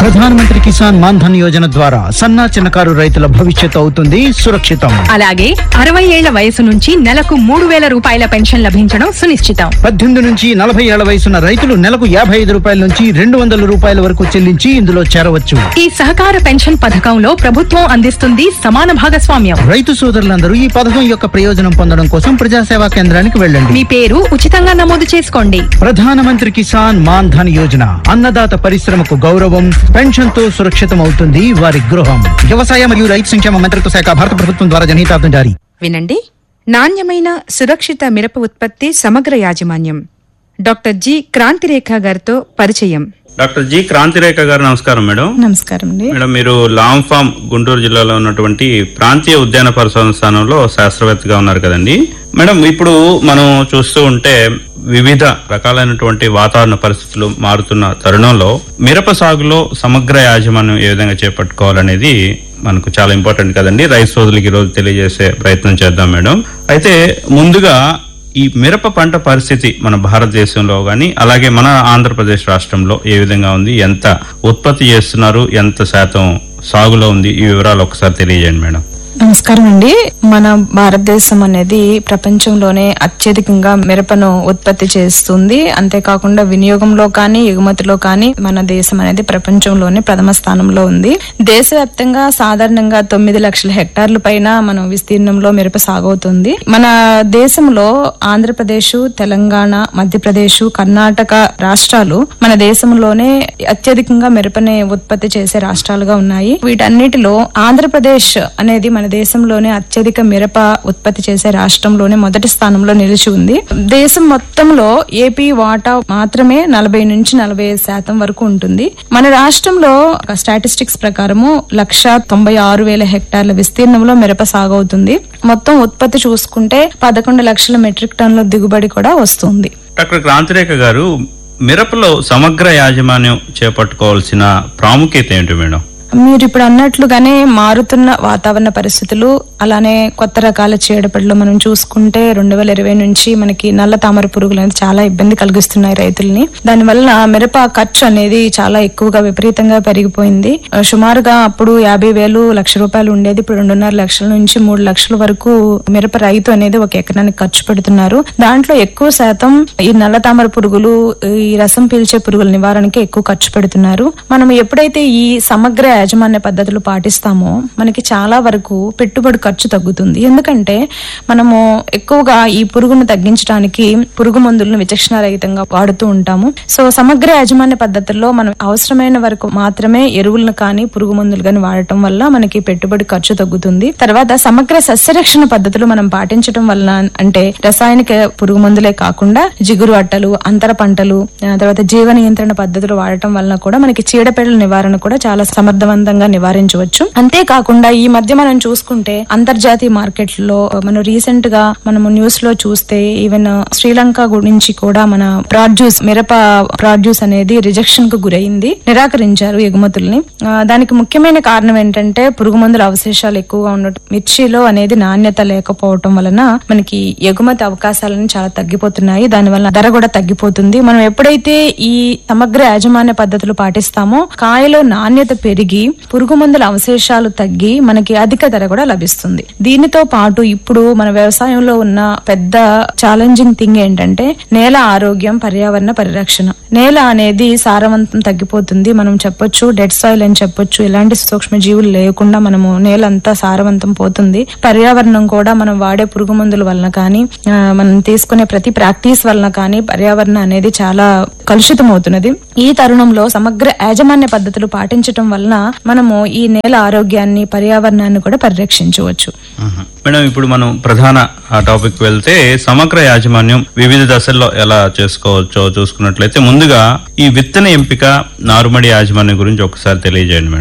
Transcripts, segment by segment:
ప్రధానమంత్రి కిసాన్ మాన్ ధన్ యోజన ద్వారా సన్నా చిన్నకారు రైతుల భవిష్యత్తు అవుతుంది సురక్షితం అలాగే అరవై ఏళ్ల వయసు నుంచి నెలకు మూడు వేల రూపాయల పెన్షన్ లభించడం సునిశ్చితం పద్దెనిమిది నుంచి నలభై ఏళ్ల వయసున్న రైతులు నెలకు యాభై ఐదు రూపాయల నుంచి రెండు వందల రూపాయల వరకు చెల్లించి ఇందులో చేరవచ్చు ఈ సహకార పెన్షన్ పథకంలో ప్రభుత్వం అందిస్తుంది సమాన భాగస్వామ్యం రైతు సోదరులందరూ ఈ పథకం యొక్క ప్రయోజనం పొందడం కోసం ప్రజాసేవా కేంద్రానికి వెళ్ళండి మీ పేరు ఉచితంగా నమోదు చేసుకోండి ప్రధానమంత్రి కిసాన్ మాన్ ధన్ యోజన అన్నదాత పరిశ్రమకు గౌరవం పెన్షన్ తో సురక్షితం అవుతుంది వారి గృహం వ్యవసాయ మరియు రైతు సంక్షేమ మంత్రిత్వ శాఖ భారత ప్రభుత్వం ద్వారా జనహితార్థం జారీ వినండి నాణ్యమైన సురక్షిత మిరప ఉత్పత్తి సమగ్ర యాజమాన్యం డాక్టర్ జి క్రాంతిరేఖ గారితో పరిచయం డాక్టర్ జి క్రాంతిరేఖ గారు నమస్కారం మేడం నమస్కారం అండి మేడం మీరు లాంగ్ ఫామ్ గుంటూరు జిల్లాలో ఉన్నటువంటి ప్రాంతీయ ఉద్యాన పరిశోధన స్థానంలో శాస్త్రవేత్తగా ఉన్నారు కదండి మేడం ఇప్పుడు మనం చూస్తూ ఉంటే వివిధ రకాలైనటువంటి వాతావరణ పరిస్థితులు మారుతున్న తరుణంలో మిరప సాగులో సమగ్ర యాజమాన్యం ఏ విధంగా చేపట్టుకోవాలనేది మనకు చాలా ఇంపార్టెంట్ కదండి రైతు సోదరులకి ఈ రోజు తెలియజేసే ప్రయత్నం చేద్దాం మేడం అయితే ముందుగా ఈ మిరప పంట పరిస్థితి మన భారతదేశంలో గాని అలాగే మన ఆంధ్రప్రదేశ్ రాష్ట్రంలో ఏ విధంగా ఉంది ఎంత ఉత్పత్తి చేస్తున్నారు ఎంత శాతం సాగులో ఉంది ఈ వివరాలు ఒకసారి తెలియజేయండి మేడం నమస్కారం అండి మన భారతదేశం అనేది ప్రపంచంలోనే అత్యధికంగా మిరపను ఉత్పత్తి చేస్తుంది అంతేకాకుండా వినియోగంలో కానీ ఎగుమతిలో కానీ మన దేశం అనేది ప్రపంచంలోనే ప్రథమ స్థానంలో ఉంది దేశవ్యాప్తంగా సాధారణంగా తొమ్మిది లక్షల హెక్టార్ల పైన మనం విస్తీర్ణంలో మిరప సాగవుతుంది మన దేశంలో ఆంధ్రప్రదేశ్ తెలంగాణ మధ్యప్రదేశ్ కర్ణాటక రాష్ట్రాలు మన దేశంలోనే అత్యధికంగా మిరపని ఉత్పత్తి చేసే రాష్ట్రాలుగా ఉన్నాయి వీటన్నిటిలో ఆంధ్రప్రదేశ్ అనేది మన దేశంలోనే అత్యధిక మిరప ఉత్పత్తి చేసే రాష్ట్రంలోనే మొదటి స్థానంలో నిలిచి ఉంది దేశం మొత్తంలో ఏపీ వాటా మాత్రమే నలభై నుంచి నలభై ఐదు శాతం వరకు ఉంటుంది మన రాష్ట్రంలో స్టాటిస్టిక్స్ ప్రకారము లక్ష తొంభై ఆరు వేల హెక్టార్ల విస్తీర్ణంలో మిరప సాగవుతుంది మొత్తం ఉత్పత్తి చూసుకుంటే పదకొండు లక్షల మెట్రిక్ టన్నుల దిగుబడి కూడా వస్తుంది డాక్టర్ క్రాంతిరేఖ గారు మిరపలో సమగ్ర యాజమాన్యం చేపట్టుకోవాల్సిన ప్రాముఖ్యత ఏంటి మేడం మీరు ఇప్పుడు అన్నట్లుగానే మారుతున్న వాతావరణ పరిస్థితులు అలానే కొత్త రకాల చీడపళ్ళు మనం చూసుకుంటే రెండు వేల ఇరవై నుంచి మనకి నల్ల తామర పురుగులు అనేది చాలా ఇబ్బంది కలిగిస్తున్నాయి రైతుల్ని దానివల్ల మిరప ఖర్చు అనేది చాలా ఎక్కువగా విపరీతంగా పెరిగిపోయింది ఆ, సుమారుగా అప్పుడు యాభై వేలు లక్ష రూపాయలు ఉండేది ఇప్పుడు రెండున్నర లక్షల నుంచి మూడు లక్షల వరకు మిరప రైతు అనేది ఒక ఎకరానికి ఖర్చు పెడుతున్నారు దాంట్లో ఎక్కువ శాతం ఈ నల్ల తామర పురుగులు ఈ రసం పీల్చే పురుగుల నివారణకి ఎక్కువ ఖర్చు పెడుతున్నారు మనం ఎప్పుడైతే ఈ సమగ్ర యాజమాన్య పద్ధతులు పాటిస్తామో మనకి చాలా వరకు పెట్టుబడి ఖర్చు తగ్గుతుంది ఎందుకంటే మనము ఎక్కువగా ఈ పురుగును తగ్గించడానికి పురుగు మందులను విచక్షణ రహితంగా వాడుతూ ఉంటాము సో సమగ్ర యాజమాన్య పద్ధతుల్లో మనం అవసరమైన వరకు మాత్రమే ఎరువులను కానీ పురుగు మందులు కానీ వాడటం వల్ల మనకి పెట్టుబడి ఖర్చు తగ్గుతుంది తర్వాత సమగ్ర సస్యరక్షణ పద్ధతులు మనం పాటించడం వల్ల అంటే రసాయనిక పురుగు మందులే కాకుండా జిగురు అట్టలు అంతర పంటలు ఆ తర్వాత జీవ నియంత్రణ పద్ధతులు వాడటం వలన కూడా మనకి చీడపీడల నివారణ కూడా చాలా సమర్థవంతంగా నివారించవచ్చు అంతేకాకుండా ఈ మధ్య మనం చూసుకుంటే అంతర్జాతీయ మార్కెట్లో మనం రీసెంట్ గా మనము న్యూస్ లో చూస్తే ఈవెన్ శ్రీలంక గురించి కూడా మన ప్రాడ్యూస్ మిరప ప్రాడ్యూస్ అనేది రిజెక్షన్ కు గురైంది నిరాకరించారు ఎగుమతుల్ని ఆ, దానికి ముఖ్యమైన కారణం ఏంటంటే పురుగు మందుల అవశేషాలు ఎక్కువగా ఉండటం మిర్చిలో అనేది నాణ్యత లేకపోవటం వలన మనకి ఎగుమతి అవకాశాలను చాలా తగ్గిపోతున్నాయి దాని వల్ల ధర కూడా తగ్గిపోతుంది మనం ఎప్పుడైతే ఈ సమగ్ర యాజమాన్య పద్ధతులు పాటిస్తామో కాయలో నాణ్యత పెరిగి పురుగు మందుల అవశేషాలు తగ్గి మనకి అధిక ధర కూడా లభిస్తుంది దీనితో పాటు ఇప్పుడు మన వ్యవసాయంలో ఉన్న పెద్ద ఛాలెంజింగ్ థింగ్ ఏంటంటే నేల ఆరోగ్యం పర్యావరణ పరిరక్షణ నేల అనేది సారవంతం తగ్గిపోతుంది మనం చెప్పొచ్చు డెడ్ సాయిల్ అని చెప్పొచ్చు ఎలాంటి సూక్ష్మ జీవులు లేకుండా మనము నేల అంతా సారవంతం పోతుంది పర్యావరణం కూడా మనం వాడే పురుగు మందుల వలన కానీ ఆ, మనం తీసుకునే ప్రతి ప్రాక్టీస్ వలన కానీ పర్యావరణం అనేది చాలా కలుషితం అవుతున్నది ఈ తరుణంలో సమగ్ర యాజమాన్య పద్ధతులు పాటించటం వలన మనము ఈ నేల ఆరోగ్యాన్ని పర్యావరణాన్ని కూడా పరిరక్షించవచ్చు మ్మ్. మేడం ఇప్పుడు మనం ప్రధాన టాపిక్ వెళ్తే సమగ్ర యాజమాన్యం వివిధ దశల్లో ఎలా చేసుకోవచ్చో చూసుకున్నట్లయితే ముందుగా ఈ విత్తన ఎంపిక నారుమడి యాజమాన్యం గురించి ఒకసారి తెలియజేయండి మేడం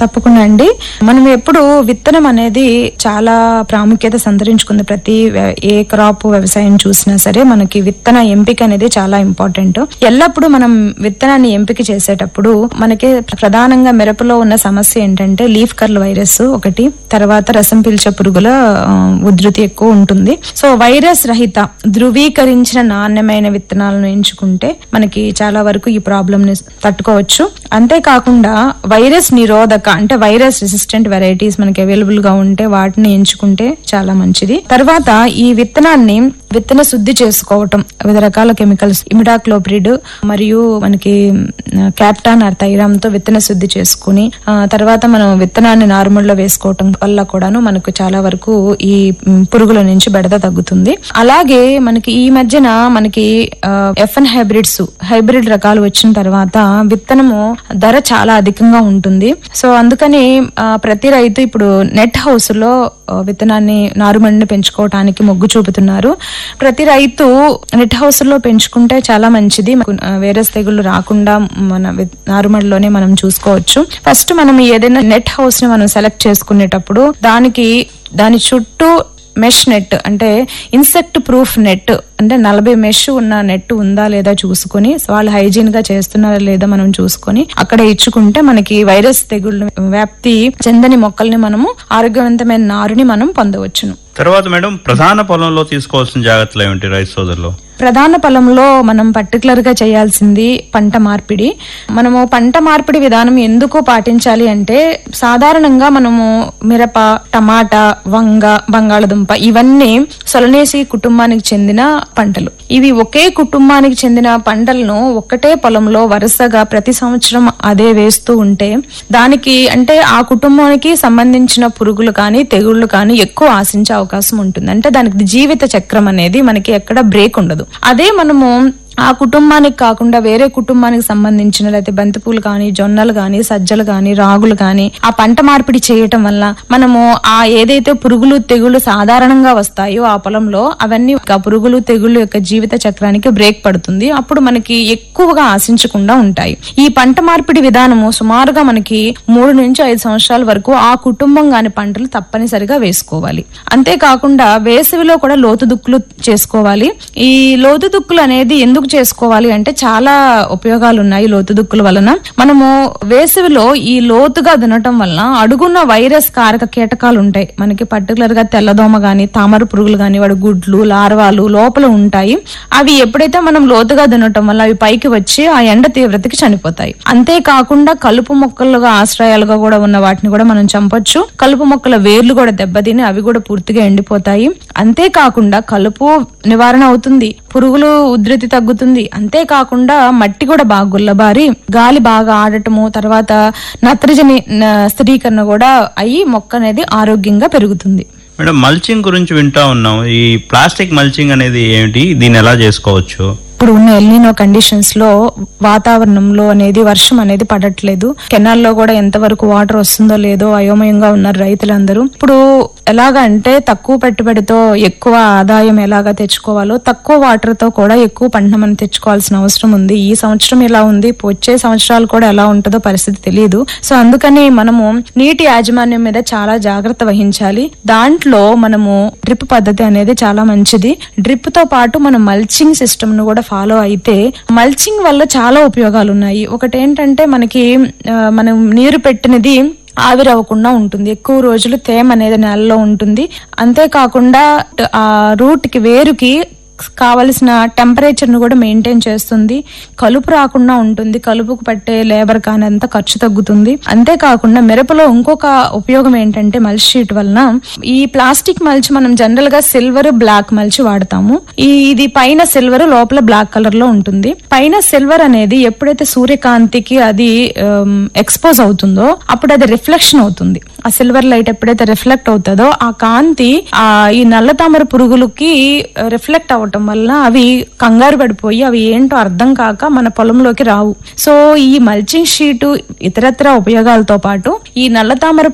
తప్పకుండా అండి మనం ఎప్పుడు విత్తనం అనేది చాలా ప్రాముఖ్యత సంతరించుకుంది ప్రతి వ్య- ఏ క్రాప్ వ్యవసాయం చూసినా సరే మనకి విత్తన ఎంపిక అనేది చాలా ఇంపార్టెంట్ ఎల్లప్పుడూ మనం విత్తనాన్ని ఎంపిక చేసేటప్పుడు మనకి ప్రధానంగా మిరపలో ఉన్న సమస్య ఏంటంటే లీఫ్ కర్ల్ వైరస్ ఒకటి తర్వాత రసం పీల్చే పురుగుల ఆ, ఉధృతి ఎక్కువ ఉంటుంది సో వైరస్ రహిత ధృవీకరించిన నాణ్యమైన విత్తనాలను ఎంచుకుంటే మనకి చాలా వరకు ఈ ప్రాబ్లమ్ ని తట్టుకోవచ్చు అంతేకాకుండా వైరస్ నిరోధక అంటే వైరస్ రెసిస్టెంట్ వెరైటీస్ మనకి అవైలబుల్ గా ఉంటే వాటిని ఎంచుకుంటే చాలా మంచిది తర్వాత ఈ విత్తనాన్ని విత్తన శుద్ధి చేసుకోవటం వివిధ రకాల కెమికల్స్ ఇమిడాక్లోప్రిడ్ మరియు మనకి క్యాప్టాన్ ఆర్ థైరామ్ తో విత్తన శుద్ధి చేసుకుని ఆ, తర్వాత మనం విత్తనాన్ని నార్మల్ లో వేసుకోవటం వల్ల కూడాను మనకు చాలా వరకు ఈ మ్, పురుగుల నుంచి బెడద తగ్గుతుంది అలాగే మనకి ఈ మధ్యన మనకి ఎఫ్ఎన్ హైబ్రిడ్స్ హైబ్రిడ్ రకాలు వచ్చిన తర్వాత విత్తనము ధర చాలా అధికంగా ఉంటుంది సో అందుకని ఆ, ప్రతి రైతు ఇప్పుడు నెట్ హౌస్ లో ఆ, విత్తనాన్ని నారుమడిని పెంచుకోవటానికి మొగ్గు చూపుతున్నారు ప్రతి రైతు నెట్ హౌస్ లో పెంచుకుంటే చాలా మంచిది మనకు, ఆ, వైరస్ తెగుళ్ళు రాకుండా మన విత్- నారుమడిలోనే మనం చూసుకోవచ్చు ఫస్ట్ మనం ఏదైనా నెట్ హౌస్ ని మనం సెలెక్ట్ చేసుకునేటప్పుడు దానికి దాని చుట్టూ మెష్ నెట్ అంటే ఇన్సెక్ట్ ప్రూఫ్ నెట్ అంటే నలభై మెష్ ఉన్న నెట్ ఉందా లేదా చూసుకొని వాళ్ళు హైజీన్ గా చేస్తున్నారా లేదా మనం చూసుకొని అక్కడ ఇచ్చుకుంటే మనకి వైరస్ తెగుళ్ళు వ్యాప్తి చెందని మొక్కల్ని మనము ఆరోగ్యవంతమైన నారుని మనం పొందవచ్చును తర్వాత మేడం ప్రధాన పొలంలో తీసుకోవాల్సిన జాగ్రత్తలు ఏమిటి రైతు సోదరులు ప్రధాన పొలంలో మనం పర్టికులర్ గా చేయాల్సింది పంట మార్పిడి మనము పంట మార్పిడి విధానం ఎందుకు పాటించాలి అంటే సాధారణంగా మనము మిరప టమాటా వంగ బంగాళదుంప ఇవన్నీ సొలనేసి కుటుంబానికి చెందిన పంటలు ఇవి ఒకే కుటుంబానికి చెందిన పంటలను ఒక్కటే పొలంలో వరుసగా ప్రతి సంవత్సరం అదే వేస్తూ ఉంటే దానికి అంటే ఆ కుటుంబానికి సంబంధించిన పురుగులు కానీ తెగుళ్లు కానీ ఎక్కువ ఆశించే అవకాశం ఉంటుంది అంటే దానికి జీవిత చక్రం అనేది మనకి ఎక్కడ బ్రేక్ ఉండదు అదే మనము ఆ కుటుంబానికి కాకుండా వేరే కుటుంబానికి సంబంధించిన లేకపోతే బంతిపూలు కానీ జొన్నలు కానీ సజ్జలు కానీ రాగులు కానీ ఆ పంట మార్పిడి చేయటం వల్ల మనము ఆ ఏదైతే పురుగులు తెగులు సాధారణంగా వస్తాయో ఆ పొలంలో అవన్నీ ఆ పురుగులు తెగులు యొక్క జీవిత చక్రానికి బ్రేక్ పడుతుంది అప్పుడు మనకి ఎక్కువగా ఆశించకుండా ఉంటాయి ఈ పంట మార్పిడి విధానము సుమారుగా మనకి మూడు నుంచి ఐదు సంవత్సరాల వరకు ఆ కుటుంబం కాని పంటలు తప్పనిసరిగా వేసుకోవాలి అంతేకాకుండా వేసవిలో కూడా లోతు దుక్కులు చేసుకోవాలి ఈ లోతు దుక్కులు అనేది ఎందుకు చేసుకోవాలి అంటే చాలా ఉపయోగాలు ఉన్నాయి లోతు దుక్కుల వలన మనము వేసవిలో ఈ లోతుగా దున్నటం వలన అడుగున్న వైరస్ కారక కీటకాలు ఉంటాయి మనకి పర్టికులర్ గా తెల్లదోమ గాని తామర పురుగులు గాని వాడి గుడ్లు లార్వాలు లోపల ఉంటాయి అవి ఎప్పుడైతే మనం లోతుగా దున్నటం వల్ల అవి పైకి వచ్చి ఆ ఎండ తీవ్రతకి చనిపోతాయి అంతేకాకుండా కలుపు మొక్కలుగా ఆశ్రయాలుగా కూడా ఉన్న వాటిని కూడా మనం చంపొచ్చు కలుపు మొక్కల వేర్లు కూడా దెబ్బతిని అవి కూడా పూర్తిగా ఎండిపోతాయి అంతేకాకుండా కలుపు నివారణ అవుతుంది పురుగులు ఉధృతి తగ్గుతుంది అంతేకాకుండా మట్టి కూడా బాగా గుల్లబారి గాలి బాగా ఆడటము తర్వాత నత్రజని న- స్థిరీకరణ కూడా అయ్యి మొక్క అనేది ఆరోగ్యంగా పెరుగుతుంది మేడం మల్చింగ్ గురించి వింటా ఉన్నాం ఈ ప్లాస్టిక్ మల్చింగ్ అనేది ఏమిటి దీన్ని ఎలా చేసుకోవచ్చు ఇప్పుడు ఉన్న ఎల్నినో కండిషన్స్ లో వాతావరణంలో అనేది వర్షం అనేది పడట్లేదు కెనాల్లో కూడా ఎంతవరకు వాటర్ వస్తుందో లేదో అయోమయంగా ఉన్నారు రైతులందరూ ఇప్పుడు ఎలాగ అంటే తక్కువ పెట్టుబడితో ఎక్కువ ఆదాయం ఎలాగా తెచ్చుకోవాలో తక్కువ వాటర్ తో కూడా ఎక్కువ పంట మనం తెచ్చుకోవాల్సిన అవసరం ఉంది ఈ సంవత్సరం ఇలా ఉంది వచ్చే సంవత్సరాలు కూడా ఎలా ఉంటుందో పరిస్థితి తెలియదు సో అందుకని మనము నీటి యాజమాన్యం మీద చాలా జాగ్రత్త వహించాలి దాంట్లో మనము డ్రిప్ పద్ధతి అనేది చాలా మంచిది డ్రిప్ తో పాటు మనం మల్చింగ్ సిస్టమ్ ను కూడా ఫాలో అయితే మల్చింగ్ వల్ల చాలా ఉపయోగాలు ఉన్నాయి ఒకటి ఏంటంటే మనకి ఆ, మనం నీరు పెట్టినది ఆవిరవ్వకుండా ఉంటుంది ఎక్కువ రోజులు తేమ అనేది నేలలో ఉంటుంది అంతేకాకుండా ఆ రూట్ కి వేరుకి కావలసిన టెంపరేచర్ ను కూడా మెయింటైన్ చేస్తుంది కలుపు రాకుండా ఉంటుంది కలుపుకు పట్టే లేబర్ కానీ అంత ఖర్చు తగ్గుతుంది అంతేకాకుండా మిరపలో ఇంకొక ఉపయోగం ఏంటంటే మల్చ్ షీట్ వలన ఈ ప్లాస్టిక్ మల్చ్ మనం జనరల్ గా సిల్వర్ బ్లాక్ మల్చ్ వాడతాము ఈ ఇది పైన సిల్వర్ లోపల బ్లాక్ కలర్ లో ఉంటుంది పైన సిల్వర్ అనేది ఎప్పుడైతే సూర్యకాంతికి అది ఎక్స్పోజ్ అవుతుందో అప్పుడు అది రిఫ్లెక్షన్ అవుతుంది ఆ సిల్వర్ లైట్ ఎప్పుడైతే రిఫ్లెక్ట్ అవుతుందో ఆ కాంతి ఆ ఈ నల్ల తామర పురుగులకి రిఫ్లెక్ట్ అవ్వటం వల్ల అవి కంగారు పడిపోయి అవి ఏంటో అర్థం కాక మన పొలంలోకి రావు సో ఈ మల్చింగ్ షీటు ఇతరత్ర ఉపయోగాలతో పాటు ఈ నల్ల తామర